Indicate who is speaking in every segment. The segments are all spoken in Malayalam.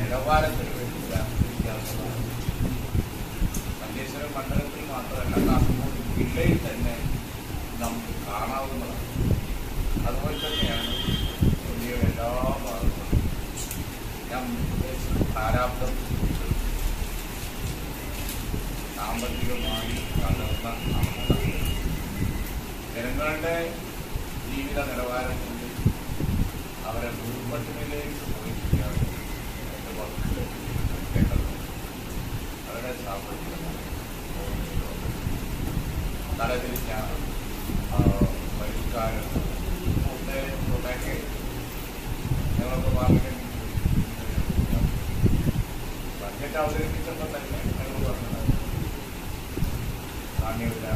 Speaker 1: നിലവാരത്തിൽ വരുന്നില്ല എന്നുള്ളതാണ് മഞ്ചേശ്വരം മണ്ഡലത്തിൽ മാത്രമല്ല കാസർഗോഡ് ജില്ലയിൽ തന്നെ നമുക്ക് കാണാവുന്നതാണ് അതുപോലെ തന്നെയാണ് ഇന്ത്യയുടെ എല്ലാ ഭാഗങ്ങളും ഞാൻ ഉദ്ദേശിച്ചത് പ്രാരാബ്ദം സാമ്പത്തികമായി തകർന്ന അവസ്ഥ ജനങ്ങളുടെ ജീവിത നിലവാരത്തിൽ അവരെ ദുർബലത്തിലേക്ക് പോയിരിക്കുകയാണ് എൻ്റെ വാക്കുകൾ കേട്ടത് അവരുടെ സാമ്പത്തിക തലതിരിഞ്ഞ പരിഷ്കാരം ഒക്കെ തുടങ്ങി ഞങ്ങളൊക്കെ പാർലമെന്റ് ബഡ്ജറ്റ് അവതരിപ്പിച്ചപ്പോൾ തന്നെ ഞങ്ങൾ പറഞ്ഞത് നാണ്യവില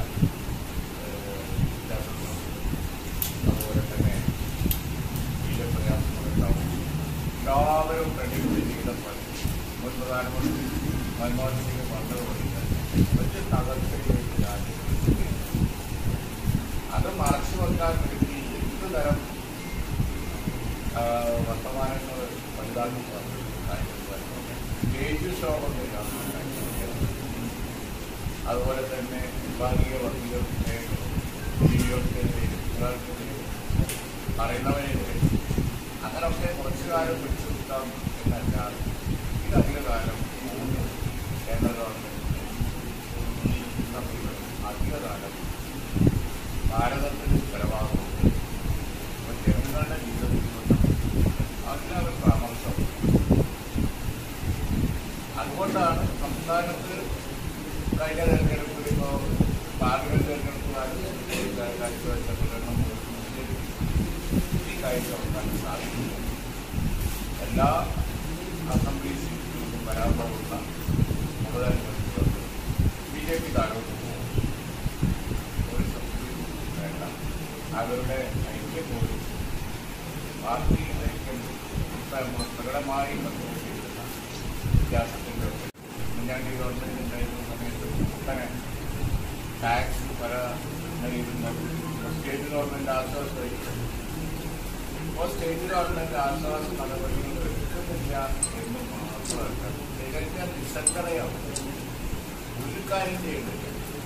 Speaker 1: അതുപോലെ തന്നെ തീരപ്രയാസങ്ങളുണ്ടാവും എല്ലാവരും പ്രടിക്റ്റ് ചെയ്തപ്പോൾ മുൻ പ്രധാനമന്ത്രി മൻമോഹൻ സിംഗ് പറഞ്ഞതുപോലെ വലിയ തകർച്ചയിലേക്ക് രാജ്യം അത് മറച്ചു വെക്കാൻ വേണ്ടി എന്ത് തരം ആ, വർത്തമാനങ്ങൾ വലുതാക്കി പറഞ്ഞു സ്റ്റേജ് ഷോ കൊണ്ട് അതുപോലെ തന്നെ വിഭാഗീയ വർഗീയത്തെ ജീവികൾക്കെതിരെ കുട്ടികൾക്കെതിരെ പറയുന്നവനെതിരെ അങ്ങനൊക്കെ കുറച്ചു കാലം പിടിച്ചു നിർത്താം എന്നല്ലാതെ ഇത് അധികകാലം കേന്ദ്ര ഗവൺമെന്റ് സമീപനം അധികകാലം ഭാരതത്തിന് ചെലവാകുന്നത് അപ്പോൾ ജനങ്ങളുടെ ജീവിതത്തിൽ അതിനൊരു പരാമർശം അതുകൊണ്ടാണ് സംസ്ഥാനത്ത് കഴിഞ്ഞ തെരഞ്ഞെടുപ്പിൽ ഇപ്പോൾ പാർലമെന്റ് തെരഞ്ഞെടുപ്പ് കാലത്ത് കാഴ്ചവെച്ച പ്രകടനം ഈ കാഴ്ച വെക്കാൻ സാധിക്കില്ല എല്ലാ അസംബ്ലി സീറ്റുകളിലും വരാൻ പോകുന്ന ഉപതെരഞ്ഞെടുപ്പുകൾക്ക് ബി ജെ പി താഴോട്ട് പോകും ഒരു സംശയവും വേണ്ട അവരുടെ ഐക്യം പോലും പാർട്ടി ഐക്യം പ്രകടമായി കണ്ടുകൊണ്ടിരിക്കുന്ന വ്യത്യാസത്തിൻ്റെ മുൻഗാണ്ടി ഗവൺമെന്റ് ഉണ്ടായിരുന്ന സമയത്ത് കുത്തനെ ടാക്സ് പല നൽകുന്ന സ്റ്റേറ്റ് ഗവൺമെന്റ് ആശ്വാസമായി ഇപ്പോൾ സ്റ്റേറ്റ് ഗവൺമെന്റ് ആശ്വാസ നടപടികൾ എടുക്കുന്നില്ല എന്ന് മാത്രമല്ല തികഞ്ഞ നിസ്സംഗതയാണ് ഒരു കാര്യം ചെയ്യുന്നില്ല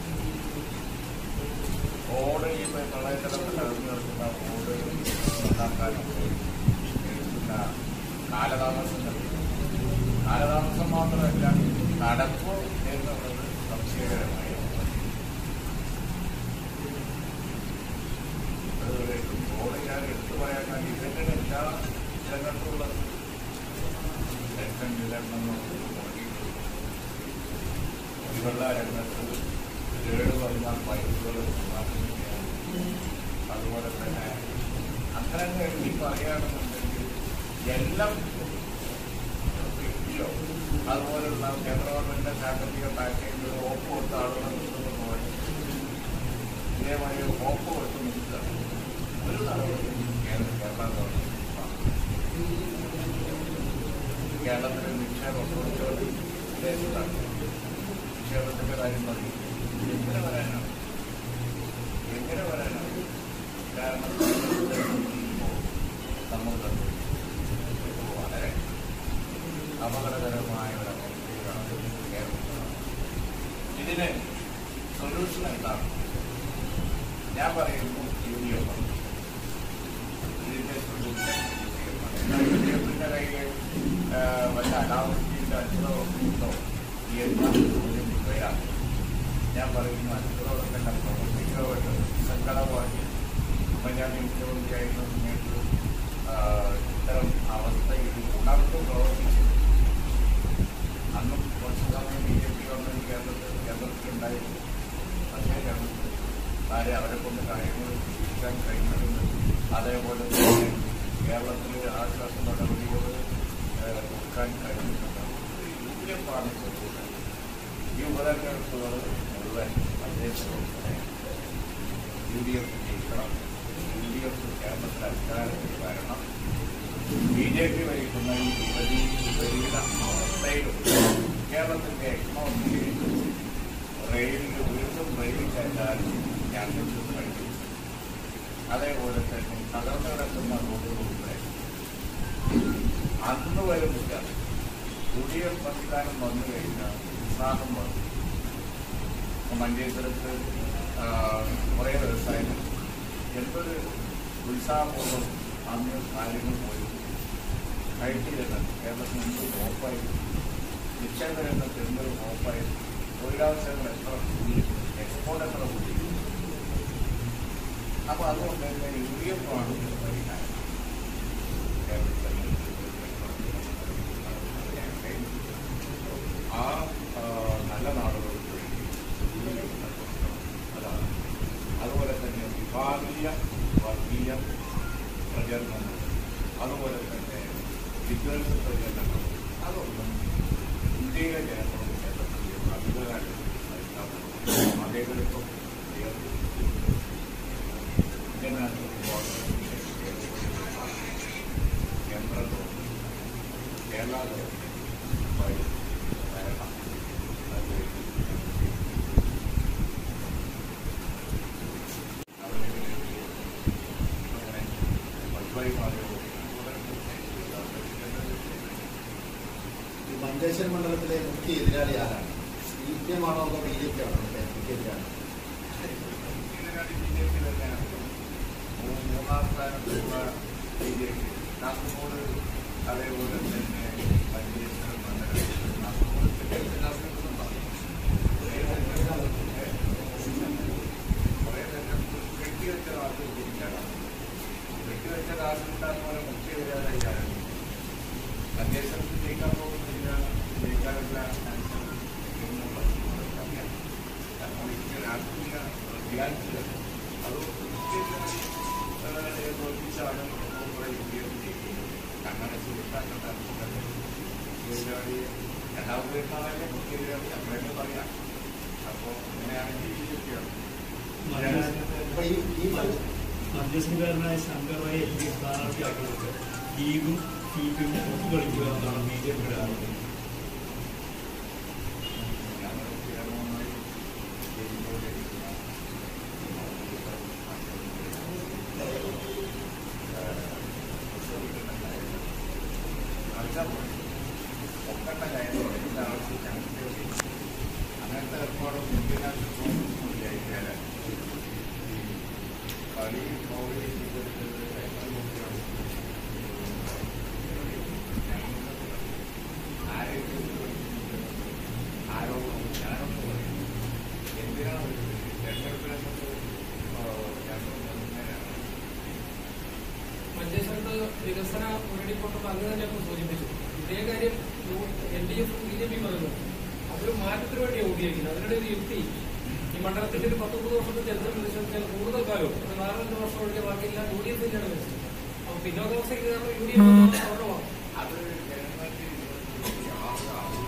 Speaker 1: ഓട് ഈ പ്രളയത്തിലൊക്കെ തകർന്നു കിടക്കുന്ന ഓട് നന്നാക്കാനൊക്കെ എടുക്കുന്ന കാലതാമസം കാലതാമസം മാത്രമല്ല നടപ്പ് എന്നുള്ളത് സംശയകരമായ ഒന്നാണ്. അതുപോലെ ഓട് ഞാൻ എടുത്തു പറയാൻ വേണ്ടി ഇതിൻ്റെ എല്ലാ രംഗത്തുള്ളത് ലക്ഷം വിതരണം കുടിവെള്ള രംഗത്ത് ഏഴ് പതിനാല് പൈപ്പുകൾ ഉണ്ടാക്കുകയാണ് അതുപോലെ തന്നെ അങ്ങനെ എഴുതി പറയുകയാണെന്നുണ്ടെങ്കിൽ എല്ലാം കിട്ടിയോ അതുപോലുള്ള കേന്ദ്ര ഗവൺമെന്റിന്റെ സാമ്പത്തിക പാക്കേജ് ഓപ്പ് കൊടുത്ത ആളുകൾ പോലെ ഇതേമാതിരി ഓപ്പ് കൊടുത്ത് നിൽക്കുകയാണ് ഒരു നടപടി കേന്ദ്ര കേരള ഗവൺമെന്റ് കേരളത്തിലെ നിക്ഷേപം കൊടുത്തോട് വിദേശത്താണ് നിക്ഷേപത്തിന്റെ കാര്യം പറയും എങ്ങനെ വരാനാണ് എങ്ങനെ വരാനാണ് കാരണം സമൂഹത്തിൽ വളരെ അപകടകരമായ ഒരു അവസ്ഥയിലാണ് കേരളം ഇതിന് സൊല്യൂഷൻ എന്താണ് ഞാൻ പറയുന്നു യു ഡി എഫ് ഇതിന്റെ സൊല്യൂഷൻ യു ഡി എഫിന്റെ കയ്യിൽ ആ, വല്ല അനാവശ്യത്തിന്റെ അച്ഛനോ ഉണ്ടോ എന്ന ചോദ്യം വരാം ഞാൻ പറയുന്നു അച്ഛനോട് തന്നെ പ്രവർത്തിക്കോട്ട് സങ്കടമായി ഉമ്മൻചാണ്ടി മുഖ്യമന്ത്രിയായിരുന്ന സമയത്ത് ആ, ഇത്തരം അവസ്ഥയിൽ ഉണർന്നു പ്രവർത്തിച്ചു അന്നും കുറച്ച് സമയം ബി ജെ പി ഗവൺമെന്റ് കേരളത്തിൽ കേരളത്തിലുണ്ടായിരുന്നു പക്ഷേ കേരളത്തിൽ ആരെ അവരെ കൊണ്ട് കാര്യങ്ങൾ ചികിത്സിക്കാൻ കഴിയുന്നുണ്ട് അതേപോലെ തന്നെ കേരളത്തിൽ ആശ്വാസ നടപടികൾ ഏഹ്, കൊടുക്കാൻ കഴിയുന്നുണ്ട് യു ഡി എഫ് ആണ് ചെയ്യുന്നത് ഈ ഉപതെരഞ്ഞെടുപ്പുകൾ മുഴുവൻ അദ്ദേഹത്തിന് യു ഡി എഫ് ജയിക്കണം യു ഡി എഫ് കേരളത്തിൽ അധികാരത്തിൽ വരണം ബി ജെ പി ഭരിക്കുന്ന ഈ വിപരീ വിപരീത അവസ്ഥയിലും കേരളത്തിന്റെ എക്കണോമിയിൽ റെയിലിൽ വീണ്ടും റെയിൽ കയറ്റാൻ ഞങ്ങൾക്ക് കഴിയും അതേപോലെ തന്നെ തകർന്നു കിടക്കുന്ന റോഡുകളുടെ അന്ന് വരുന്നില്ല യു ഡി എഫ് സംവിധാനം വന്നു കഴിഞ്ഞാൽ ഉത്സാഹം വന്നു ഇപ്പം മഞ്ചേശ്വരത്ത് ആ, കുറേ വ്യവസായങ്ങൾ എന്തൊരു ഉത്സാഹപൂർവ്വം അന്ന് കാര്യങ്ങൾ പോയി കഴിച്ചിരുന്നത് കേരളത്തിൽ എന്ത് ഓപ്പായിരുന്നു നിക്ഷേപ രംഗത്ത് എന്തൊരു ഓപ്പായിരുന്നു തൊഴിലവസരങ്ങൾ എത്ര കൂടി എക്സ്പോർട്ട് എത്ര കൂടി അപ്പോൾ അതുകൊണ്ട് തന്നെ യു ഡി എഫ് ആണ് ഇതിന് പരിഹാരം കേരളത്തിൽ ആ ആ, നല്ല നാടുകൾക്ക് വേണ്ടി യു ഡി എഫ് നടത്തുന്നത് അതാണ് അതുപോലെ തന്നെ വിഭാഗീയ വർഗീയ പ്രചരണങ്ങൾ അതുപോലെ തന്നെ വിദ്വേഷ പ്രചരണങ്ങൾ അതൊന്നും ഇന്ത്യയിലെ ജനങ്ങളും കേരളത്തിലെ അധികാരം അതേകളിപ്പം ഇന്ത്യൻ കേന്ദ്ര കേരള ഗവൺമെന്റ് വരണം അതിലേക്ക്
Speaker 2: ഈ മഞ്ചേശ്വരം മണ്ഡലത്തിലെ മുഖ്യ എതിരാളി ആരാണ് സി പി എം ആണോ അതോ ബി ജെ പി ആണോ മുഖ്യ എതിരാളി
Speaker 1: മൂന്നാം സ്ഥാനത്തുള്ള ബി ജെ പി കാസർഗോഡ് അതേപോലെ തന്നെ മഞ്ചേശ്വരം മണ്ഡലത്തിൽ കാസർഗോഡ് തെക്കൻ കാസർഗോഡ് കുറേ തെരഞ്ഞെടുപ്പ് കെട്ടിവെച്ച ആളുകൾ ജയിക്കാനാണ് കെട്ടിവെച്ച രാഷ്ട്രീയ പോലെ മുഖ്യ എതിരാളിയാണ് മഞ്ചേശ്വരത്തിൽ ജയിക്കാൻ പോകുന്നില്ല ജയിക്കാനുള്ള ചാൻസ് എന്നുള്ളത് നമുക്കറിയാം കാരണം ഇങ്ങനെ രാഷ്ട്രീയ റിയാലിറ്റികൾ അത് തോൽപ്പിച്ചാണ് കുറെ ഇന്ത്യയിൽ ജയിക്കുന്നത് അങ്ങനെ സുഹൃത്താക്കേണ്ട എതിരാളി രണ്ടാമത് വരുന്നതല്ലേ മുഖ്യ എതിരാളി നമ്മളെന്നെ പറയാം അപ്പോൾ അങ്ങനെയാണെങ്കിൽ ബി ജെ പിയാണ്
Speaker 2: അപ്പൊ ഈ ഈ മ-
Speaker 3: മധ്യസ്ഥകാരനായ ശങ്കറായ എം പി സ്ഥാനാർത്ഥിയാക്കുന്നത് ലീഗും സി പി എമ്മും ഒത്തു കളിക്കുക എന്നാണ് ബി ജെ പിയുടെ ആരോപണം
Speaker 1: അങ്ങനത്തെ ഏർപ്പാടും ഇന്ത്യൻ കളി കോവിഡ് ആരോപണം ഞാനൊന്നും പറയും എന്തിനാണ് തെരഞ്ഞെടുപ്പിനെ
Speaker 4: മഞ്ചേശ്വരത്ത് വികസന മുന്നണിക്കൊണ്ടപ്പോൾ അന്ന് തന്നെ ഇപ്പോൾ സൂചിപ്പിച്ചു ഇതേ കാര്യം L D F B J P പറഞ്ഞു അതൊരു മാറ്റത്തിന് വേണ്ടിയാണ് ഉപയോഗിക്കുന്നത് അതിനുള്ള ഒരു യുക്തി ഈ മണ്ഡലത്തിന്റെ ഒരു പത്ത് മുപ്പത് വർഷത്തെ ചരിത്രം പരിശോധിച്ചാൽ കൂടുതൽ കാലവും ഒരു നാലഞ്ച് വർഷം ഒഴികെ ബാക്കിയെല്ലാം യു ഡി എഫ് തന്നെയാണ് ഭരിച്ചത് അപ്പോൾ പിന്നോക്കാവസ്ഥയ്ക്ക് കാരണം യു ഡി എഫ് കുറവാണ്
Speaker 1: അത് ജനങ്ങൾക്ക് യാതൊരു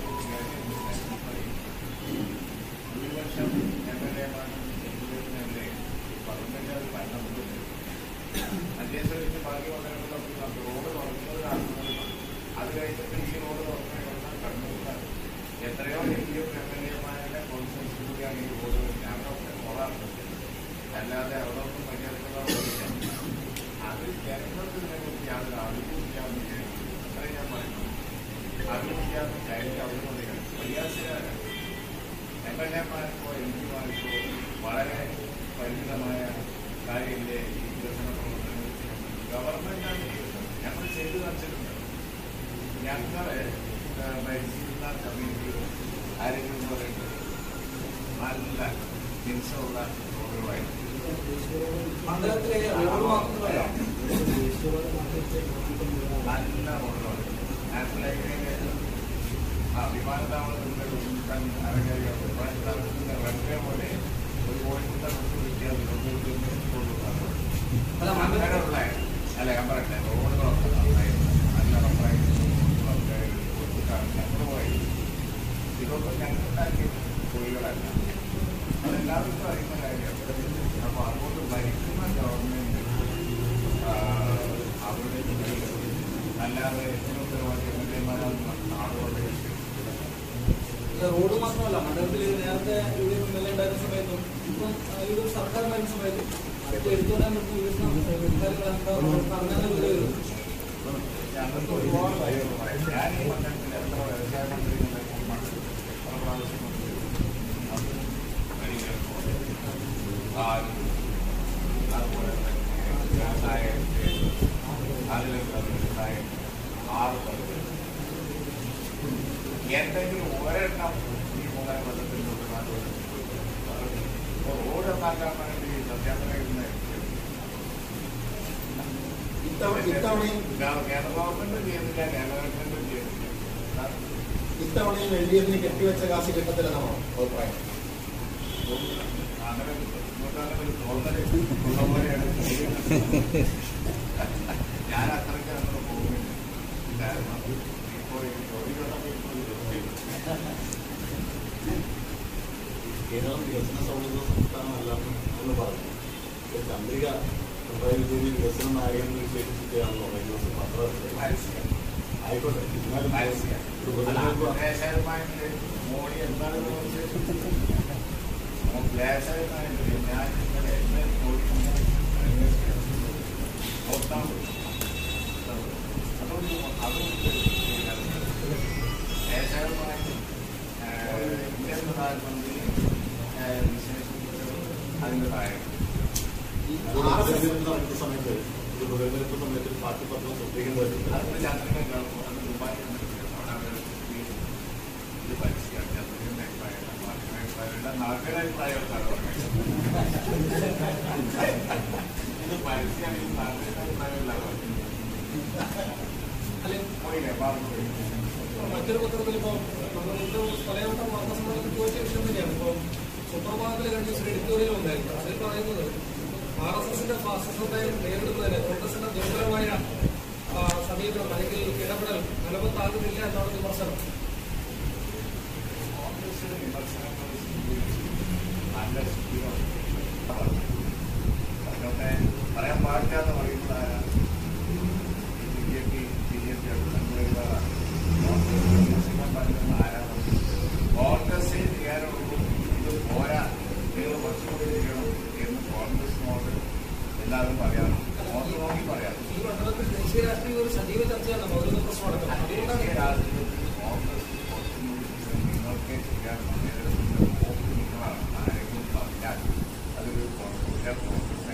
Speaker 1: ഭൂരിപക്ഷം എം എൽ എമാരും എംപിമാരുടെ പതിനഞ്ചാറ് ഭരണമുണ്ട് മഞ്ചേശ്വരത്ത് ബാക്കി വന്നിട്ടുള്ള റോഡ് തുറക്കുന്നത് ആക്കുന്നത് അത് കഴിഞ്ഞിട്ട് ഈ റോഡ് തുറക്കുന്ന കണ്ണൂരിലാണ് എത്രയോ L D F M L എമാരുടെ കോൺഫറൻസ് കൂടിയാണ് ഈ റോഡ് ഞങ്ങളൊക്കെ പോകാറുണ്ട് അല്ലാതെ അവിടെ ഒന്നും പണിയെടുക്കുന്നവരില്ല അത് ജനങ്ങൾക്ക് ഇതിനെക്കുറിച്ച് യാതൊരു അറിവുമില്ലാന്ന് വിചാരിക്കുന്നു അത്രയും ഞാൻ പറയുന്നു അറിവില്ലാന്ന് വിചാരിച്ച് അവരുകൊണ്ടിരിക്കണം പ്രയാസകരാണ് എം എൽ എമാർക്കോ എം പിമാർക്കോ വളരെ പരിമിതമായ കാര്യമില്ലേ ഈ വികസന പ്രവർത്തനങ്ങൾ ഗവൺമെന്റാണ് ചെയ്യുന്നത് ഞങ്ങൾ ചെയ്തു കാണിച്ചിട്ടുണ്ട് ഞങ്ങള് ഭരിച്ചിരുന്ന കമ്മിറ്റി ആരെങ്കിലും പറയുന്നത് നല്ല മിനുസമുള്ള റോഡുകളായിരുന്നു
Speaker 2: മണ്ഡലത്തിലെ റോഡ് മാത്രമല്ല
Speaker 1: നല്ല റോഡുകളാണ് നാഷണൽ ആ വിമാനത്താവളത്തിന്റെ ഉൾക്കാൻ അരങ്ങേറിയ വിമാനത്താവളത്തിന്റെ റൺവേ പോലെ ഒരു കോഴിക്കോട്ടെ റോഡ് വ്യത്യാസം
Speaker 2: അല്ല, മണ്ഡലം-
Speaker 1: അങ്ങനെയുള്ള അല്ല ഞാൻ പറയട്ടെ റോഡുകളൊക്കെ നന്നായിരുന്നു നല്ല റബ്ബറായിട്ട് റോഡുകളൊക്കെ കൊടുത്തിട്ടാണ് ഞങ്ങൾ പോയി ഇതൊക്കെ ഞങ്ങൾ ഉണ്ടാക്കിയ കുഴികളല്ല അതെല്ലാവർക്കും അറിയുന്ന കാര്യമാണ് അപ്പോൾ അതുകൊണ്ട് ഭരിക്കുന്ന ഗവൺമെന്റ് ആ, അവരുടെ ജോലികൾ അല്ലാതെ എത്ര ഉത്തരവാദിത്വം എം എൽ എമാരാണെന്ന് ആളുകളുടെ
Speaker 5: റോഡ് മാത്രമല്ല മണ്ഡലത്തിൽ നേരത്തെ U D F M L A ഉണ്ടായിരുന്ന സമയത്തും ഇപ്പം യു ഡി എഫ് സർക്കാർ ഉണ്ടായിരുന്ന സമയത്തും ഇപ്പൊ എടുത്തുകൊണ്ടാൻ പറ്റുന്ന വികസന കാര്യങ്ങൾ എന്താ പറഞ്ഞാൽ വില വരും
Speaker 1: ഞങ്ങൾക്ക് ഒരുപാട് കാര്യങ്ങൾ പറയാം ഞാൻ ഈ മണ്ഡലത്തിൽ എത്ര വ്യവസായ മന്ത്രികളുടെ ഈ മണ്ഡലത്തിൽ എത്ര പ്രാവശ്യം മന്ത്രി അത് വരികൾക്ക് പാല് അതുപോലെ തന്നെ വ്യവസായ അതിൽ വ്യവസായ ആറ് പേർക്ക് എന്തെങ്കിലും ഒരെണ്ണം ഈ മൂന്നാം കൊല്ലത്തിൽ നാല് കൊല്ലത്തിൽ റോഡ് ഉണ്ടാക്കാൻ വേണ്ടി സത്യാഗ്രഹിക്കുന്ന
Speaker 2: ഇത്തവണ ഇത്തവണയും
Speaker 1: കേരള ഗവൺമെന്റ് ചെയ്യുന്നില്ല കേരള ഗവൺമെന്റ് ചെയ്യുന്നില്ല
Speaker 2: ഇത്തവണയും എൽ ഡി എഫിന് കെട്ടിവെച്ച കാശ് കിട്ടത്തില്ലെന്നാണോ അഭിപ്രായം
Speaker 1: അങ്ങനെ ഇങ്ങോട്ടങ്ങനെ ഒരു തോന്നല് ഉള്ള പോലെയാണ് ചെയ്യുന്നത്. ഞാൻ അത്രയ്ക്ക് അങ്ങോട്ട് പോകുന്നില്ല കാരണം ഇപ്പോൾ ഈ തൊഴിലുള്ളവർ ഇപ്പോൾ ഒരു വൃത്തി.
Speaker 6: കേരളം വികസന സൗഹൃദ സംസ്ഥാനമല്ലെന്ന് എന്ന് പറഞ്ഞു ഇപ്പോൾ ചന്ദ്രിക പിണറായി വിജയനെ വികസന നായകൻ എന്ന് വിശേഷിപ്പിക്കുകയാണല്ലോ കഴിഞ്ഞ ദിവസം പത്രത്തിൽ
Speaker 1: പരസ്യം.
Speaker 6: ആയിക്കോട്ടെ എന്നാലും
Speaker 1: പരസ്യം.
Speaker 6: ഒരു
Speaker 1: അല്ല,
Speaker 6: ഉപതെരഞ്ഞെടുപ്പ്
Speaker 1: ദേശാഭിമാനിയില് മോഡി എന്താണെന്ന് ചോദിച്ചാൽ ദേശാഭിമാനിയില് ഞാൻ ഇന്നലെ എന്നെ മോഡി അന്വേഷിക്കണം. നോക്കാം. അതുകൊണ്ട് അതുകൊണ്ട് ദേശാഭിമാനി ഇന്ത്യൻ പ്രധാനമന്ത്രി ഏഹ്, വിശേഷിപ്പിച്ചത് അതിന്റെ താഴെ
Speaker 2: ഈ
Speaker 6: ഒരു
Speaker 2: ആർ എസ് എസ്
Speaker 6: ഉപതെരഞ്ഞെടുപ്പ് നടക്കുന്ന സമയത്ത് ഒരു ഉപതെരഞ്ഞെടുപ്പ് സമയത്ത് പാർട്ടി പത്രം ശ്രദ്ധിക്കേണ്ട വരും
Speaker 1: അതിന് ചന്ദ്രനെ കാണുമ്പോൾ അത് ദുബായിൽ അവിടെ അവർ ഇത് പരസ്യമാണ് ചന്ദ്രന്റെ അഭിപ്രായം നാട്ടിലെ അഭിപ്രായം നാട്ടിലെ അഭിപ്രായമാണ് ഇത് പരസ്യമാണ് നാട്ടിലെ അഭിപ്രായമല്ല
Speaker 4: അല്ലെങ്കിൽ
Speaker 1: പോയില്ലേ പറഞ്ഞു
Speaker 4: മറ്റൊരു പത്രത്തിൽ ഇപ്പോൾ നമ്മൾ ഏറ്റവും പലവട്ടം വാർത്താ സമ്മേളനത്തിൽ ചോദിച്ച വിഷയം തന്നെയാണ് ഇപ്പോൾ സുപ്രഭാതത്തിൽ കഴിഞ്ഞ ദിവസം എഡിറ്റോറിയൽ ഉണ്ടായിരുന്നു അതിൽ പറയുന്നത് ആർ എസ് എസിന്റെ ഫാസിസത്തെ നേരിടുന്നതിന് കോൺഗ്രസിന്റെ ദുർബലമായ ആ, സമീപനം അല്ലെങ്കിൽ ഇടപെടൽ നിലപത്താകുന്നില്ല എന്നാണ് വിമർശനം
Speaker 1: കോൺഗ്രസിന്റെ വിമർശനങ്ങൾ നല്ല ശീലം അതിനൊക്കെ പറയാൻ പാടില്ല എന്ന് പറയുന്നത് ആരാ? B J P B J P സംഘടനകളാണ് കോൺഗ്രസ് വിമർശിക്കാൻ പാടില്ലെന്ന് ആരാണ് കോൺഗ്രസ് ചെയ്യാനുള്ളൂ ഇത് പോരാ നിങ്ങൾ കുറച്ചുകൂടി ചെയ്യണം എന്ന് കോൺഗ്രസിനോട് എല്ലാവരും പറയാം നോക്കി നോക്കി പറയാം
Speaker 4: ഈ മണ്ഡലത്തിൽ ദേശീയ രാഷ്ട്രീയ ഒരു സജീവ ചർച്ചയാണ് പൗരത്വ പ്രശ്നം അടക്കം അതുകൊണ്ടാണ്
Speaker 1: ദേശീയ രാഷ്ട്രീയത്തിൽ കോൺഗ്രസ് കുറച്ചുകൂടി നിങ്ങൾക്കേ ചെയ്യാനുള്ള നേതൃത്വത്തിന്റെ പോക്ക് നിങ്ങളാണ് ആരെങ്കിലും പറഞ്ഞാൽ അതൊരു കോൺഗ്രസ് കോൺഗ്രസിനെ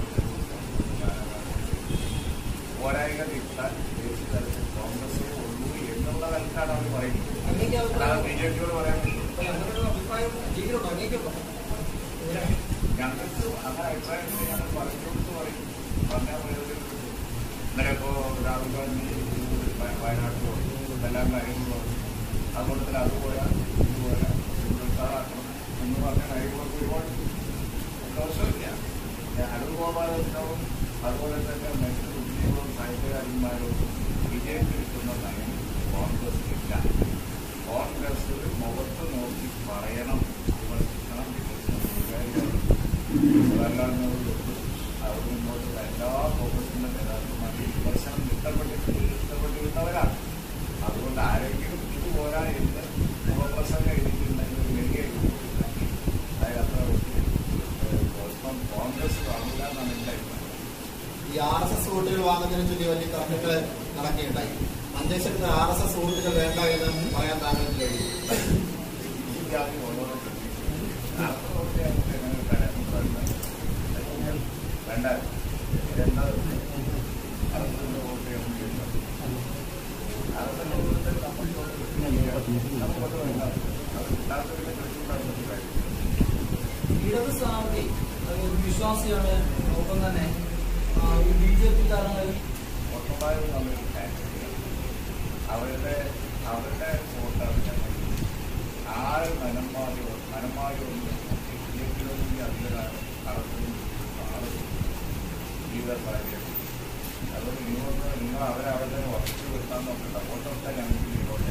Speaker 1: പോരായ്മ തിരുത്താൻ ദേശീയ തലത്തിൽ കോൺഗ്രസേ ഉള്ളൂ എന്നുള്ള തലത്തിലാണ് അവർ പറയുന്നത്
Speaker 4: അങ്ങേക്ക്
Speaker 1: അല്ലാതെ
Speaker 4: അഭിപ്രായം
Speaker 1: ബി ജെ പിയോട് പറയാൻ പറ്റും
Speaker 4: അല്ല, അങ്ങനെ ഒരു അഭിപ്രായം ലീഗിലുണ്ടോ അങ്ങേക്കുണ്ടോ
Speaker 1: ഞങ്ങൾക്ക് അങ്ങനെ അഭിപ്രായം ഉണ്ടെങ്കിൽ ഞങ്ങൾ പറഞ്ഞു കൊടുത്ത് പറയും പറഞ്ഞാൽ പോയത് ഇന്നലെ ഇപ്പോൾ രാഹുൽ ഗാന്ധി വയ- വയനാട്ടിൽ പോയി എല്ലാം കാര്യങ്ങളും പറഞ്ഞു അതുകൊണ്ട് തന്നെ അതുപോലെ ഇതുപോലെ ഉൾക്കാറാക്കണം എന്ന് പറഞ്ഞ കാര്യങ്ങളൊക്കെ ഒരുപാട് ദോഷമില്ല അടൂർ ഗോപാലകൃഷ്ണവും അതുപോലെ തന്നെ മറ്റു ഉദ്യോഗങ്ങളും സാഹിത്യകാരന്മാരും ബി ജെ പി എടുക്കുന്ന നയം കോൺഗ്രസിലില്ല കോൺഗ്രസ് മുഖത്ത് നോക്കി പറയണം വിമർശിക്കണം വിമർശനം അതല്ലാതെ അവർ മുന്നോട്ടുള്ള എല്ലാ കോൺഗ്രസിന്റെ നേതാക്കന്മാരെയും വിമർശനം ഇഷ്ടപ്പെട്ടിട്ട് ഇഷ്ടപ്പെട്ടിരുന്നവരാണ് അതുകൊണ്ട് ആരെങ്കിലും ഇത് പോരാ എന്ന് മുഖപ്രസംഗം എഴുതിയിട്ടുണ്ടെങ്കിൽ ഒരു വലിയ അതായത് അത്ര ഇപ്പം കോൺഗ്രസ് കാണില്ല എന്നാണ് എൻ്റെ അഭിപ്രായം
Speaker 2: ഈ ആർ എസ് എസ് വോട്ടുകൾ വാങ്ങുന്നതിനെ ചൊല്ലി വലിയ തർക്കങ്ങൾ നടക്കുകയുണ്ടായി മഞ്ചേശ്വരത്ത് ആർ എസ് എസ് വോട്ടുകൾ വേണ്ട എന്ന് പറയാൻ താങ്കൾക്ക് കഴിയും
Speaker 1: ഈ ജാതി ഓരോരോ നാൽപ്പത് വോട്ട് ഞങ്ങൾക്ക് എങ്ങനെ തരാൻ വേണ്ട എന്താ അറുപതിൻ്റെ വോട്ട് നമുക്ക് കിട്ടും അറുപതിൻ്റെ വോട്ട് നമുക്ക് നമുക്കത് വേണ്ട അത് കിട്ടാത്തവരുടെ കൃഷിക്കാരുടെ കാര്യം
Speaker 5: ഇടത് സ്ഥാനാർത്ഥി അത് ഒരു വിശ്വാസിയാണ് ഒപ്പം തന്നെ ബി ജെ പി കാരണങ്ങൾ
Speaker 1: വോട്ടുണ്ടായത് നമ്മൾ അവരുടെ അവരുടെ വോട്ടാണ് ഞങ്ങൾ ആറ് മനന്മാരി മനന്മാരി ഒന്ന് ഇരുപത്തിയൊന്നിൻ്റെ അധികം കടത്തും ആറ് ജീവിത സാഹചര്യം അതുകൊണ്ട് നിങ്ങൾ നിങ്ങൾ അവരെ അവരുടെ ഉറച്ചു നിർത്താൻ നോക്കണ്ട വോട്ടൊക്കെ ഞങ്ങൾക്ക് ഇങ്ങോട്ട്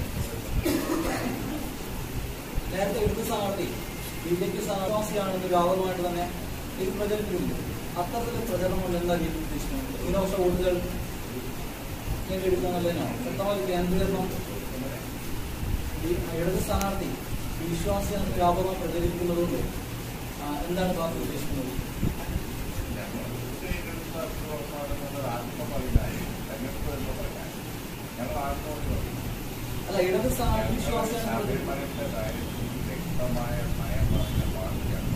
Speaker 5: നേരത്തെ ഇടത് സ്ഥാനാർത്ഥി ബി ജെ പി സ്ഥാനാർത്ഥിയാണെന്ന് വ്യാപകമായിട്ട് തന്നെ ഇത് പ്രചരിപ്പിക്കുന്നു അത്തരത്തിലുള്ള പ്രചരണം എന്താ രീതിയിൽ ഉദ്ദേശിക്കുന്നത് ന്യൂനപക്ഷ വോട്ടുകൾ നേടിയെടുക്കുക എന്നുള്ളതിനാണ് വ്യക്തമായ ഒരു കേന്ദ്രീകരണം ഈ ഇടത് സ്ഥാനാർത്ഥി വിശ്വാസിയാണെന്ന് വ്യാപകമായി പ്രചരിപ്പിക്കുന്നതുകൊണ്ട് ആ, എന്താണ് പാർട്ടി ഉദ്ദേശിക്കുന്നത്
Speaker 1: ഞങ്ങൾക്ക് ആത്മ പറയുന്നത് തെരഞ്ഞെടുപ്പ് എന്ന് പറഞ്ഞാൽ ഞങ്ങൾ ആർക്കും
Speaker 5: അല്ല ഇടത് സ്ഥാനാർത്ഥി വിശ്വാസിയാണ്
Speaker 1: ശബരിമലയുടെ കാര്യത്തിൽ വ്യക്തമായ നയം പറഞ്ഞ പാർട്ടിയാണ്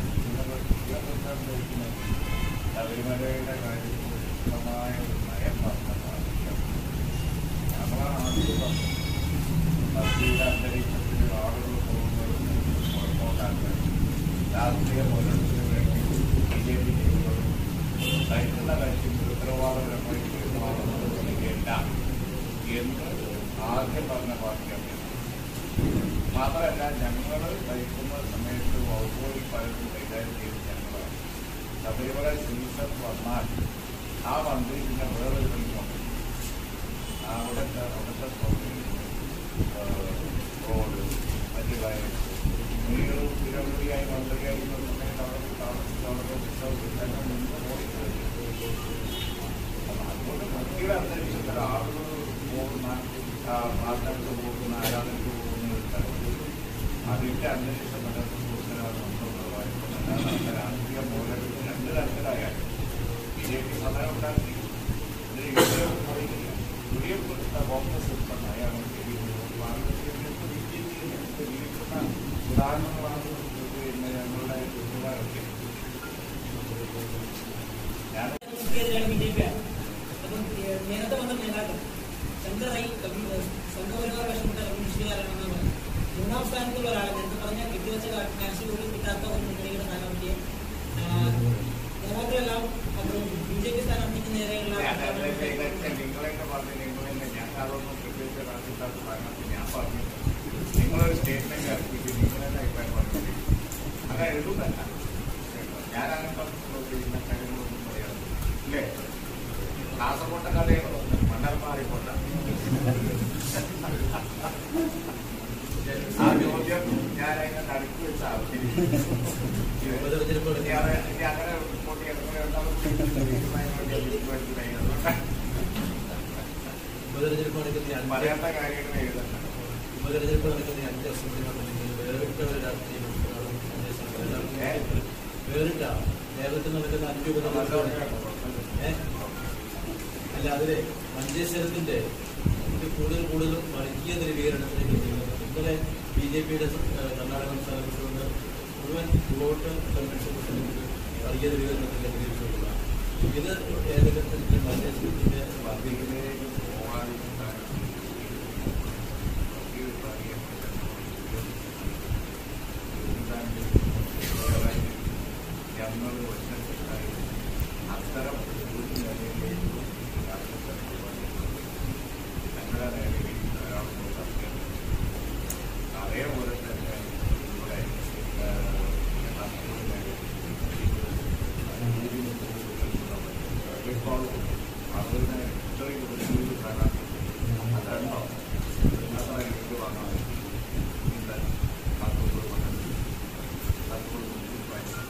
Speaker 1: ശബരിമലയുടെ കാര്യത്തിൽ വ്യക്തമായ ഒരു നയം പറഞ്ഞ പാർട്ടിയാണ് ഞങ്ങളാണ് ആദ്യം പറഞ്ഞത് ഭക്തിയുടെ അന്തരീക്ഷത്തിൽ ആളുകൾ പോകുന്നത് കുഴപ്പമുണ്ടാക്കാൻ രാഷ്ട്രീയ മുതലത്തിന് വേണ്ടി ബി ജെ പി ചെയ്യുന്നത് ഭരിക്കുന്ന കക്ഷിക്ക് ഉത്തരവാദപരമായി പെരുമാറുന്നത് വേണ്ട എന്ന് ആദ്യം പറഞ്ഞ പാർട്ടിയാണ് മാത്രമല്ല ഞങ്ങൾ ഭരിക്കുന്ന സമയത്ത് വകുപ്പുകളിൽ പലരും കൈകാര്യം ചെയ്ത് ഞങ്ങളാണ് ശബരിമല സീസൺ വന്നാൽ ആ മന്ത്രി പിന്നെ വേറൊരു പണിയുണ്ട് അവിടുത്തെ അവിടുത്തെ സൗകര്യങ്ങൾ റോഡ് മറ്റു കാര്യങ്ങൾ നിങ്ങൾ തിരുവനന്തപുരമായി മന്ത്രിയായിരുന്ന സമയത്ത് അവിടെ താമസിച്ച് അവിടെ ഉത്സവം നിന്ന് ഓടിക്കളഞ്ഞു അപ്പം അതുകൊണ്ട് ഭക്തിയുടെ അന്തരീക്ഷത്തിൽ ആളുകൾ പോകുന്ന ആ, പ്രാർത്ഥനയ്ക്ക് പോകുന്ന ആരാധനയ്ക്ക് പോകുന്ന ഒരു സ്ഥലത്ത് അതിന്റെ അന്തരീക്ഷം പലർക്കും കൂടുതലാണ് നമുക്കുള്ളതായിരിക്കും അല്ലാതെ അതിന്റെ രാഷ്ട്രീയ മൂലകൾ രണ്ട് തരത്തിലായാലും ബി ജെ പി സമരം ഉണ്ടാക്കി ഇതിന് യുഡിഎഫ് പറയുന്നില്ല യുഡിഎഫ് കൊടുത്ത കോൺഗ്രസ് ഉൾപ്പെടായാണ് ഉദാഹരണങ്ങളാണ് പിന്നെ ഞങ്ങളുടെ കൂട്ടുകാരൊക്കെ ഞാൻ
Speaker 7: മുഖ്യതിരാണ് ബി ജെ പി ആണ് അപ്പം ഏഹ്, നേരത്തെ വന്ന നേതാക്കൾ ശങ്കറായി സംഘപരിവാർ വശപ്പെട്ട കമ്മ്യൂണിസ്റ്റുകാരാണെന്ന് പറഞ്ഞു മൂന്നാം സ്ഥാനത്തുള്ള ഒരാളെ നേരത്തെ പറഞ്ഞ കെട്ടിവെച്ച കാശ് പോലും കിട്ടാത്ത ഒരു മുന്നണിയുടെ സ്ഥാനാർത്ഥിയെ ആഹ്, നേതാക്കളെല്ലാം ബി ജെ പി സ്ഥാനാർത്ഥിക്ക് നേരെയുള്ള
Speaker 1: നിങ്ങളെന്നെ പറഞ്ഞു നിങ്ങളെന്നെ ഞാൻ അതൊന്നും പ്രത്യേകിച്ച് രാജ്യത്താത്ത സ്ഥാനത്ത് ഞാൻ പറഞ്ഞു നിങ്ങളൊരു സ്റ്റേറ്റ്മെന്റ് ഇറക്കിയിട്ട് നിങ്ങളെന്നെ അഭിപ്രായം പറഞ്ഞില്ല അങ്ങനെ എഴുതുന്നല്ല ഞാൻ അങ്ങനെ പറഞ്ഞിട്ടുള്ളത് ഇന്ന കാര്യങ്ങളൊന്നും പറയാതെ ഇല്ലേ കാസർകോട്ടെ കഥയാണ് മണ്ണൽ മാറിക്കൊണ്ട ആ ചോദ്യം ഞാൻ അതിനെ നടുക്ക് വെച്ച ഇനി അങ്ങനെ റിപ്പോർട്ട്
Speaker 8: ഉപതെരഞ്ഞെടുപ്പ് നടക്കുന്ന അഞ്ച്
Speaker 1: പറയാത്ത കാര്യങ്ങൾ എഴുതണ്ട
Speaker 8: ഉപതെരഞ്ഞെടുപ്പ് നടക്കുന്ന അഞ്ച് അസംബ്ലികളുണ്ടെങ്കിൽ വേറിട്ട ഒരു രാഷ്ട്രീയ പ്രസ്ഥാനം സന്ദേശം എല്ലാവർക്കും വേറിട്ട കേരളത്തിൽ നടക്കുന്ന അഞ്ച് ഉപതെരഞ്ഞെടുപ്പ് ഏ? അല്ല അതിലെ മഞ്ചേശ്വരത്തിന്റെ ഇത് കൂടുതൽ കൂടുതൽ വർഗീയ ധ്രുവീകരണത്തിലേക്ക് നീങ്ങുന്നു ഇന്നലെ ബി ജെ പിയുടെ കർണാടക സംസ്ഥാന പ്രസിഡന്റ് മുഴുവൻ വോട്ട് കൺവെൻഷൻ പ്രസിഡന്റ് വർഗീയ ധ്രുവീകരണത്തിലേക്ക് തിരിച്ചുകൊള്ളുക ഇത് ഏതൊക്കെ തരത്തിൽ മഞ്ചേശ്വരത്തിന്റെ
Speaker 1: പദവിയിലേക്ക് പോകാതിരിക്കാൻ ഈ കാര്യം ഞങ്ങൾ ഒറ്റക്കെട്ടായി അത്തരം ഒരു നിലയിലേക്ക് ഞങ്ങളുടെ നിലയിൽ ധാരാളം സത്യം അതേപോലെ തന്നെ ഇവിടെ ഇപ്പോൾ അവരുടെ ഇത്രയും ഒരു കാണാൻ അതല്ലോ അത്ര എനിക്ക് വന്നാൽ ഇന്ന് പത്തൊമ്പത് പന്ത്രണ്ട് പത്തൊമ്പത് വയസ്സ്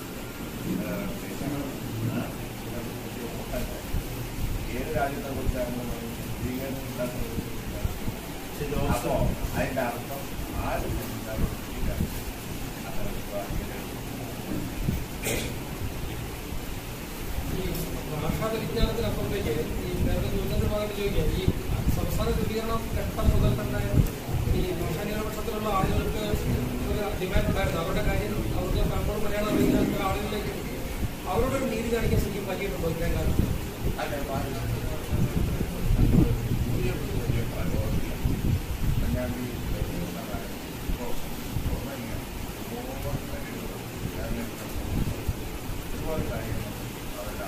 Speaker 1: ഏത് രാജ്യത്തെ കുറിച്ചാണ് സ്വീകരിച്ചിട്ടുണ്ടാക്കുന്നത് അപ്പോ അതിന്റെ അർത്ഥം ആരും മനസ്സിലാക്കിയില്ല അങ്ങനെ
Speaker 4: ഈ ഭാഷാ വിജ്ഞാനത്തിനപ്പുറത്തേക്ക് ഈ നേരത്തെ ചോദിച്ചതിന്റെ ഭാഗത്ത് ചോദിക്കാം ഈ സംസ്ഥാന ധ്രുവീകരണം ഘട്ടം മുതൽ തന്നെ ഈ ഭാഷാ ന്യൂനപക്ഷത്തിലുള്ള ആളുകൾക്ക് ഒരു ഡിമാൻഡ് ഉണ്ടായിരുന്നു അവരുടെ കാര്യം അവർക്ക് പലപ്പോഴും മലയാളം അറിയുന്ന ആളുകളിലേക്ക് അവരോടൊരു നീതി കാണിക്കാൻ ശരിക്കും പറ്റിയിട്ടുണ്ടോ ഇത്രയും കാലത്ത്
Speaker 1: അല്ലെ പുതിയ പുതിയ പരോധിയാണ് ഞാൻ ഈ ഒരുപാട് കാര്യങ്ങൾ അവരുടെ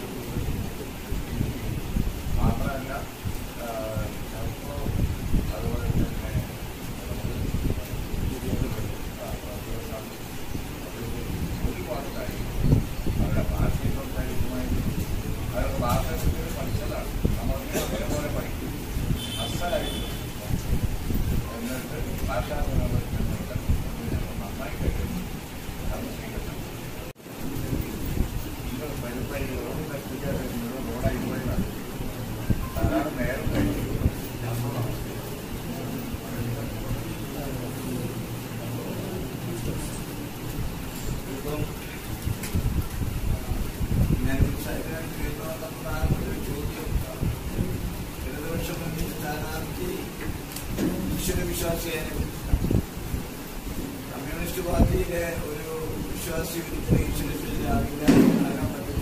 Speaker 1: മാത്രമല്ല ചിലപ്പോൾ അതുപോലെ തന്നെ ഒരുപാട് കാര്യങ്ങൾ അവരുടെ ഭാഷയിൽ സംസാരിക്കുമായിരുന്നു അവരുടെ ഭാഷയിൽ പഠിച്ചതാണ് നമ്മൾ അതേപോലെ പഠിക്കും അസലായിട്ട് എന്നിട്ട് ഭാഷാ നിലനിർത്തുന്നുണ്ട് ഞങ്ങൾ നന്നായി കഴിയും അത് സ്വീകരിക്കണം നിങ്ങൾ പരിപാടി റോഡ് കത്തിക്കാൻ റോഡായി പോയതാണ് ധാരാളം നേരം കഴിഞ്ഞു
Speaker 6: ഇപ്പം ഞാൻ സംസാരിക്കാൻ കേൾക്കുന്ന ഒരു ചോദ്യം ഇടതുപക്ഷ മുന്നണി സ്ഥാനാർത്ഥി
Speaker 1: ഈശ്വര വിശ്വാസിയായ കമ്മ്യൂണിസ്റ്റ് പാർട്ടിയിലെ ഒരു വിശ്വാസി ഒരിക്കലും ഈശ്വരത്തിലാകില്ല ആകാൻ പറ്റില്ല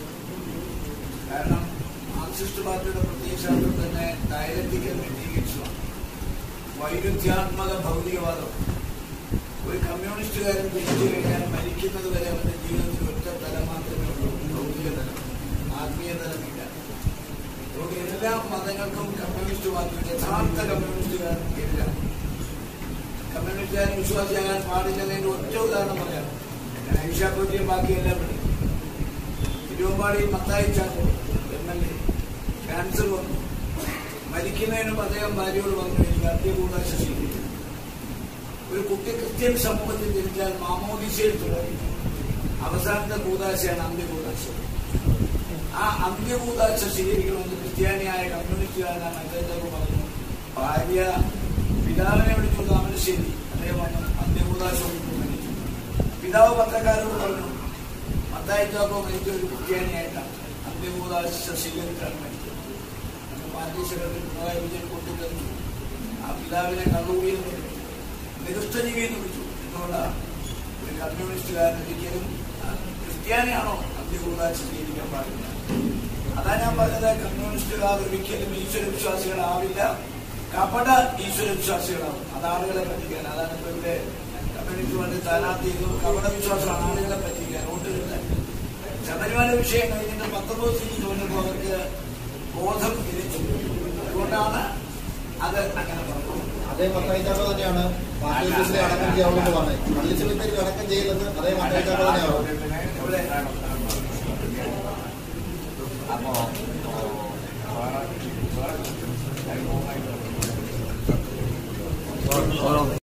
Speaker 1: കാരണം മാർക്സിസ്റ്റ് പാർട്ടിയുടെ പ്രത്യയശാസ്ത്രം തന്നെ ഡയലക്റ്റിക്കൽ മെറ്റീരിയൽസുമാണ് വൈരുദ്ധ്യാത്മക ഭൗതികവാദം ഒരു കമ്മ്യൂണിസ്റ്റുകാരൻ ജനിച്ചു കഴിഞ്ഞാൽ മരിക്കുന്നത് വരെ അവന്റെ ജീവിതത്തിൽ ഒറ്റ തലം മാത്രമേ ഉള്ളൂ ഭൗതിക തലം ആത്മീയ തലമില്ല അതുകൊണ്ട് എല്ലാ മതങ്ങൾക്കും കമ്മ്യൂണിസ്റ്റ് പാർട്ടി യഥാർത്ഥ കമ്മ്യൂണിസ്റ്റുകാരൻ ഇല്ല കമ്മ്യൂണിസ്റ്റുകാരൻ വിശ്വാസിയാകാൻ പാടില്ലതിന്റെ ഒറ്റ ഉദാഹരണം പറയാം ഞാൻ ഐഷാപ്പറ്റിയും ബാക്കിയെല്ലാം വിടും Thiruvambady Mathai Chacko M L A cancer വന്നു മരിക്കുന്നതിനും അദ്ദേഹം ഭാര്യയോട് പറഞ്ഞു എനിക്ക് അത്യകൂടാശ സ്വീകരിക്കും ഒരു കുട്ടി ക്രിസ്ത്യൻ സമൂഹത്തിൽ ജനിച്ചാൽ മാമോദിശയിൽ തുടങ്ങി അവസാനത്തെ കൂതാശയാണ് അന്ത്യകൂതാശ ആ അന്ത്യകൂതാശ സ്വീകരിക്കണമെന്ന് ക്രിസ്ത്യാനിയായ കമ്മ്യൂണിസ്റ്റുകാരനാണ് അദ്ദേഹത്തോട് പറഞ്ഞു ഭാര്യ പിതാവിനെ വിളിച്ചു താമരശ്ശേരി അദ്ദേഹം വന്നു അന്ത്യകൂതാശ കൊടുത്തു മരിച്ചു പിതാവ് പത്രക്കാരോട് പറഞ്ഞു മത്തായി ചാക്കോ മരിച്ച ഒരു ക്രിസ്ത്യാനിയായിട്ടാണ് അന്ത്യകൂതാശ സ്വീകരിച്ചാണ് മരിച്ചത് അന്ന് പാർട്ടി സെക്രട്ടറി പിണറായി വിജയൻ കൊണ്ടുതന്നു ആ പിതാവിനെ കള്ളൂടി എന്ന് വിളിച്ചു നിരുദ്ധജീവി എന്ന് വിളിച്ചു എന്തുകൊണ്ടാണ് ഒരു കമ്മ്യൂണിസ്റ്റുകാരൻ ഒരിക്കലും ക്രിസ്ത്യാനിയാണോ അന്ത്യകൂടാശ സ്വീകരിക്കാൻ പാടില്ല അതാ ഞാൻ പറഞ്ഞത് കമ്മ്യൂണിസ്റ്റുകാർ ഒരിക്കലും ഈശ്വര വിശ്വാസികളാവില്ല കപട ഈശ്വര വിശ്വാസികളാവും അത് ആളുകളെ പറ്റിക്കാൻ അതാണ് ഇപ്പൊ ഇവിടെ കമ്മ്യൂണിസ്റ്റ് പാർട്ടി സ്ഥാനാർത്ഥി ചെയ്തത് കപട വിശ്വാസമാണ് ആളുകളെ പറ്റിക്കാൻ വോട്ടുകളുടെ ശബരിമല വിഷയം കഴിഞ്ഞിട്ട് പത്തൊമ്പത് സീറ്റ് തോന്നുമ്പോൾ അവർക്ക് ബോധം തിരിച്ചു അതുകൊണ്ടാണ് അത് അങ്ങനെ പറഞ്ഞത്
Speaker 2: അതേ മത്തായിച്ചാക്ക തന്നെയാണ് പാർട്ടി ഓഫീസിലെ അടക്കം ചെയ്യാവുള്ളൂ എന്ന് പറഞ്ഞത് പള്ളി സെമിത്തേരിൽ അടക്കം ചെയ്യുന്നത് അതേ മത്തായിച്ചാക്ക തന്നെയാണ്
Speaker 1: ഇവിടെ
Speaker 6: അപ്പോ
Speaker 1: വേറെ വേറെ